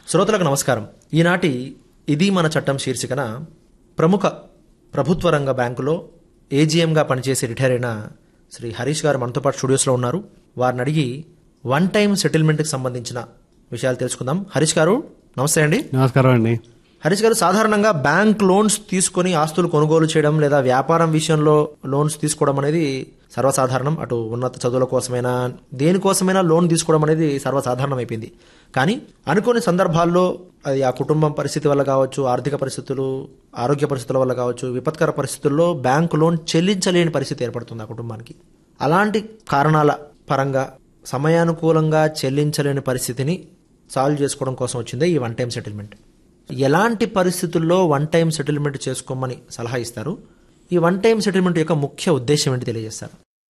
శ్రోతలకు నమస్కారం ఈనాటి ఇది మన చట్టం శీర్షికన ప్రముఖ ప్రభుత్వ రంగ బ్యాంకులో ఏజీఎంగా పనిచేసి రిటైర్ అయిన శ్రీ హరీష్ గారు మనతో పాటు స్టూడియోస్లో ఉన్నారు వారిని అడిగి వన్ టైం సెటిల్మెంట్కి సంబంధించిన విషయాలు తెలుసుకుందాం హరీష్ గారు నమస్తే అండి నమస్కారం అండి హరీష్ గారు సాధారణంగా బ్యాంక్ లోన్స్ తీసుకొని ఆస్తులు కొనుగోలు చేయడం లేదా వ్యాపారం విషయంలో లోన్స్ తీసుకోవడం అనేది సర్వసాధారణం అటు ఉన్నత చదువుల కోసమైనా దేనికోసమైనా లోన్ తీసుకోవడం అనేది సర్వసాధారణం అయిపోయింది కానీ అనుకోని సందర్భాల్లో అది ఆ కుటుంబం పరిస్థితి వల్ల కావచ్చు ఆర్థిక పరిస్థితులు ఆరోగ్య పరిస్థితుల వల్ల కావచ్చు విపత్కర పరిస్థితుల్లో బ్యాంక్ లోన్ చెల్లించలేని పరిస్థితి ఏర్పడుతుంది ఆ కుటుంబానికి అలాంటి కారణాల పరంగా సమయానుకూలంగా చెల్లించలేని పరిస్థితిని సాల్వ్ చేసుకోవడం కోసం వచ్చిందే ఈ వన్ టైం సెటిల్మెంట్ ఎలాంటి పరిస్థితుల్లో వన్ టైం సెటిల్మెంట్ చేసుకోమని సలహా ఇస్తారు ఈ వన్ టైం సెటిల్మెంట్ యొక్క ముఖ్య ఉద్దేశం ఏంటి తెలియజేస్తారు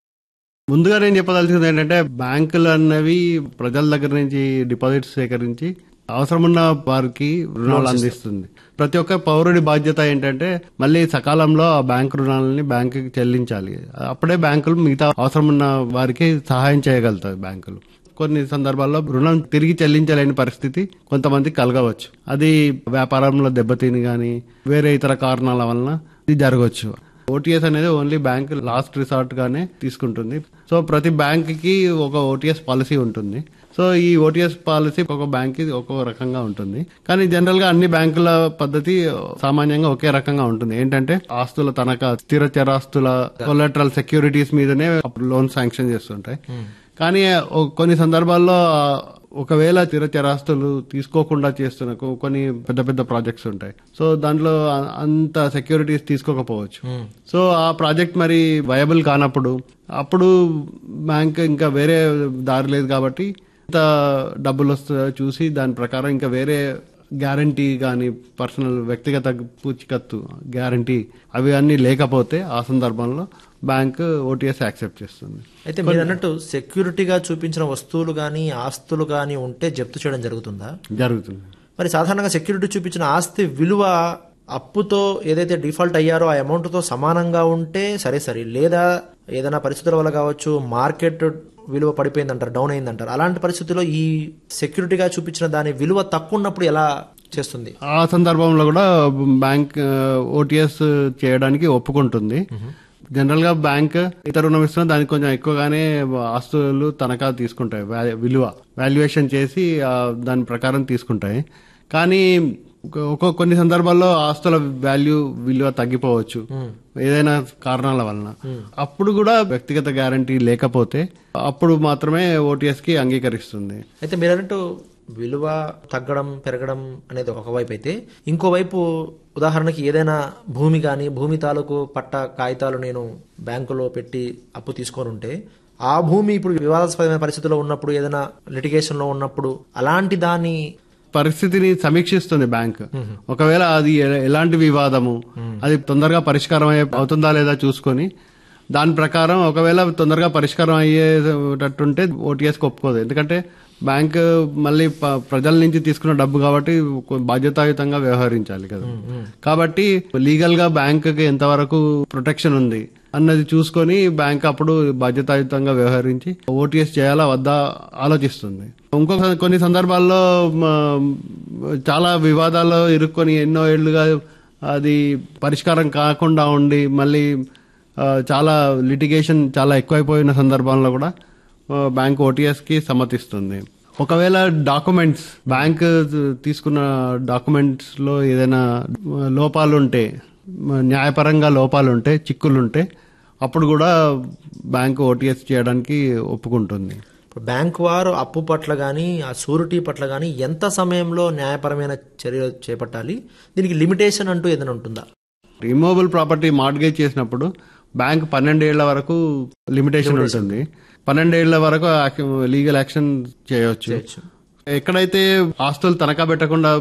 ముందుగా నేను చెప్పదలుచుకుంది ఏంటంటే బ్యాంకులు అన్నవి ప్రజల దగ్గర నుంచి డిపాజిట్స్ సేకరించి అవసరమున్న వారికి రుణాలు అందిస్తుంది ప్రతి ఒక్క పౌరుడి బాధ్యత ఏంటంటే మళ్ళీ సకాలంలో ఆ బ్యాంక్ రుణాలని బ్యాంకుకి చెల్లించాలి అప్పుడే బ్యాంకులు మిగతా అవసరమున్న వారికి సహాయం చేయగలుగుతాయి బ్యాంకులు కొన్ని సందర్భాల్లో రుణం తిరిగి చెల్లించలేని పరిస్థితి కొంతమందికి కలగవచ్చు అది వ్యాపారంలో దెబ్బతిని గాని వేరే ఇతర కారణాల వలన ఇది జరగవచ్చు ఓటీఎస్ అనేది ఓన్లీ బ్యాంక్ లాస్ట్ రిసార్ట్ గానే తీసుకుంటుంది సో ప్రతి బ్యాంక్ కి ఒక ఓటీఎస్ పాలసీ ఉంటుంది సో ఈ ఓటీఎస్ పాలసీ ఒక బ్యాంక్ కి ఒక్కో రకంగా ఉంటుంది కానీ జనరల్ గా అన్ని బ్యాంకుల పద్ధతి సామాన్యంగా ఒకే రకంగా ఉంటుంది ఏంటంటే ఆస్తుల తనఖా స్థిర చరాస్తుల కొలెటరల్ సెక్యూరిటీస్ మీదనే లోన్ శాంక్షన్ చేస్తుంటాయి కానీ ఓ- కొన్ని సందర్భాల్లో ఆ, ఒకవేళ స్థిర చరాస్తులు తీసుకోకుండా చేస్తున్న కొ- కొన్ని పెద్ద పెద్ద ప్రాజెక్ట్స్ ఉంటాయి సో దాంట్లో అ- అంత సెక్యూరిటీస్ తీసుకోకపోవచ్చు సో ఆ ప్రాజెక్ట్ మరి వయబుల్ కానప్పుడు అప్పుడు బ్యాంక్ ఇంకా వేరే దారి లేదు కాబట్టి ఇంత డబ్బులు వస్తుందో చూసి దాని ప్రకారం ఇంకా వేరే గ్యారంటీ కానీ పర్సనల్ వ్యక్తిగత పూచికత్తు గ్యారంటీ అవి అన్ని లేకపోతే ఆ సందర్భంలో బ్యాంక్ ఓటీఎస్ యాక్సెప్ట్ చేస్తుంది అయితే మీరు అన్నట్టు సెక్యూరిటీగా చూపించిన వస్తువులు కానీ ఆస్తులు కానీ ఉంటే జప్తు చేయడం జరుగుతుందా జరుగుతుంది మరి సాధారణంగా సెక్యూరిటీ చూపించిన ఆస్తి విలువ అప్పుతో ఏదైతే డిఫాల్ట్ అయ్యారో ఆ అమౌంట్తో సమానంగా ఉంటే సరే సరే లేదా ఏదైనా పరిస్థితుల వల్ల కావచ్చు మార్కెట్ విలువ పడిపోయిందంటారు డౌన్ అయిందంటారు అలాంటి పరిస్థితుల్లో ఈ సెక్యూరిటీగా చూపించిన దాని విలువ తక్కువ ఉన్నప్పుడు ఎలా చేస్తుంది ఆ సందర్భంలో కూడా బ్యాంక్ ఓటీఎస్ చేయడానికి ఒప్పుకుంటుంది జనరల్ గా బ్యాంక్ ఇతర రుణం ఇస్తున్నా దానికి కొంచెం ఎక్కువగానే ఆస్తులు తనఖా తీసుకుంటాయి వ్యా- విలువ వాల్యుయేషన్ చేసి ఆ, దాని ప్రకారం తీసుకుంటాయి కానీ ఒక- ఒక కొన్ని సందర్భాల్లో ఆస్తుల వాల్యూ విలువ తగ్గిపోవచ్చు ఏదైనా కారణాల వలన అప్పుడు కూడా వ్యక్తిగత గ్యారంటీ లేకపోతే అప్పుడు మాత్రమే ఓటీఎస్ కి అంగీకరిస్తుంది అయితే మీరు అన్నట్టు విలువ తగ్గడం పెరగడం అనేది ఒకవైపు అయితే ఇంకోవైపు ఉదాహరణకి ఏదైనా భూమి కానీ భూమి తాలూకు పట్ట కాగితాలు నేను బ్యాంకులో పెట్టి అప్పు తీసుకొని ఉంటే ఆ భూమి ఇప్పుడు వివాదాస్పదమైన పరిస్థితిలో ఉన్నప్పుడు ఏదైనా litigation లో ఉన్నప్పుడు అలాంటి దాన్ని పరిస్థితిని సమీక్షిస్తుంది బ్యాంక్ ఒకవేళ అది ఎ- ఎలాంటి వివాదము అది తొందరగా పరిష్కారం అయ్యే అవుతుందా లేదా చూసుకొని దాని ప్రకారం ఒకవేళ తొందరగా పరిష్కారం అయ్యేటట్టుంటే ఓటీఎస్ ఒప్పుకోదు ఎందుకంటే బ్యాంక్ మళ్ళీ ప- ప్రజల నుంచి తీసుకున్న డబ్బు కాబట్టి కొ- బాధ్యతాయుతంగా వ్యవహరించాలి కదా కాబట్టి లీగల్ గా బ్యాంక్ కి ఎంతవరకు ప్రొటెక్షన్ ఉంది అన్నది చూసుకొని బ్యాంక్ అప్పుడు బాధ్యతాయుతంగా వ్యవహరించి ఓటీఎస్ చేయాలా వద్దా ఆలోచిస్తుంది ఇంకొక కొన్ని సందర్భాల్లో మ, చాలా వివాదాల్లో ఇరుక్కొని ఎన్నో ఏళ్లుగా అది పరిష్కారం కాకుండా ఉండి మళ్ళీ ఆ, చాలా లిటిగేషన్ చాలా ఎక్కువైపోయిన సందర్భంలో కూడా ఆ, బ్యాంక్ ఓటీఎస్ కి సమ్మతిస్తుంది ఒకవేళ డాక్యుమెంట్స్ బ్యాంక్ తీసుకున్న డాక్యుమెంట్స్ లో ఏదైనా లోపాలు ఉంటే న్యాయపరంగా లోపాలు ఉంటే చిక్కులు ఉంటే అప్పుడు కూడా బ్యాంక్ ఓటీఎస్ చేయడానికి ఒప్పుకుంటుంది ఇప్పుడు బ్యాంక్ వారు అప్పు పట్ల కానీ ఆ సూరిటీ పట్ల కానీ ఎంత సమయంలో న్యాయపరమైన చర్యలు చేపట్టాలి దీనికి లిమిటేషన్ అంటూ ఏదైనా ఉంటుందా రిమూవబుల్ ప్రాపర్టీ మార్గేజ్ చేసినప్పుడు బ్యాంక్ పన్నెండేళ్ల వరకు లిమిటేషన్ ఉంటుంది పన్నెండేళ్ల వరకు లీగల్ యాక్షన్ చేయవచ్చు ఎక్కడైతే ఆస్తులు తనఖా పెట్టకుండా